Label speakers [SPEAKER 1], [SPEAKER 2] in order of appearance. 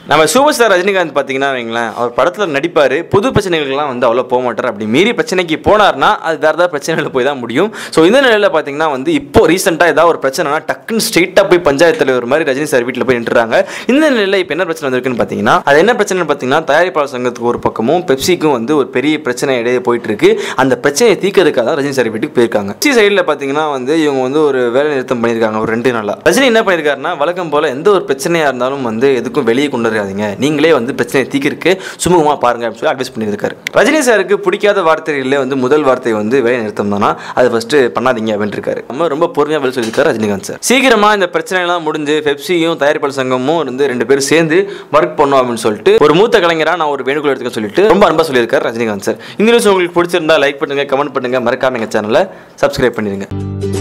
[SPEAKER 1] நம்ம super star Rajinikanth பார்த்தீங்கன்னா வைங்களேன் அவர் படத்தில் நடிப்பார் புது பிரச்சனைகளுக்கெல்லாம் வந்து அவ்வளோ போக மாட்டார் அப்படி மீறி பிரச்சனைக்கு போனார்னா அது வேறு ஏதாவது பிரச்சனைகள் போய் தான் முடியும் ஸோ இந்த நிலையில் பார்த்தீங்கன்னா வந்து இப்போ ரீசெண்டாக ஏதாவது ஒரு பிரச்சனைனா டக்குன்னு ஸ்ட்ரெயிட்டாக போய் பஞ்சாயத்து தலைவர் மாதிரி ரஜினி சார் வீட்டில் போய் நின்றுறாங்க இந்த நிலையில் இப்போ என்ன பிரச்சனை வந்திருக்குன்னு பார்த்தீங்கன்னா அது என்ன பிரச்சனைன்னு பார்த்தீங்கன்னா தயாரிப்பாளர் சங்கத்துக்கு ஒரு பக்கமும் பெப்சிக்கும் வந்து ஒரு பெரிய பிரச்சனை இடையே போயிட்டு இருக்கு அந்த பிரச்சனையை தீர்க்கறதுக்காக தான் ரஜினி சார் வீட்டுக்கு போயிருக்காங்க பெப்சி சைடில் பார்த்தீங்கன்னா வந்து இவங்க வந்து ஒரு வேலை நிறுத்தம் பண்ணியிருக்காங்க ஒரு ரெண்டு நாளாக ரஜினி என்ன பண்ணியிருக்காருன்னா வழக்கம் போல எந்த ஒரு பிரச்சனையாக இருந்தாலும் வந்து எதுக்கும் வெளியே கொண்டு வராதீங்க நீங்களே வந்து பிரச்சனையை தீர்க்கறதுக்கு சுமூகமாக பாருங்க அப்படின்னு சொல்லி அட்வைஸ் பண்ணியிருக்காரு ரஜினி சாருக்கு பிடிக்காத வார்த்தைகளிலே வந்து முதல் வார்த்தை வந்து வேலை நிறுத்தம் தானா அது ஃபர்ஸ்ட் பண்ணாதீங்க அப்படின்னு இருக்காரு நம்ம ரொம்ப பொறுமையாக பதில் சொல்லியிருக்காரு ரஜினிகாந்த் சார் சீக்கிரமா இந்த பிரச்சனைலாம் முடிஞ்சு பெப்சியும் தயாரிப்பாளர் சங்கமும் வந்து ரெண்டு பேரும் சேர்ந்து ஒர்க் பண்ணோம் அப்படின்னு சொல்லிட்டு ஒரு மூத்த கலைஞரா நான் ஒரு வேண்டுகோள் எடுத்துக்க சொல்லிட்டு ரொம்ப அன்பா சொல்லியிருக்காரு ரஜினிகாந்த் சார் இந்த நியூஸ் உங்களுக்கு பிடிச்சிருந்தா லைக் பண்ணுங்க கமெண்ட் பண்ணுங்க மறக்காம எங்க சேனலை சப்ஸ்கிரைப் பண்ணிடுங்க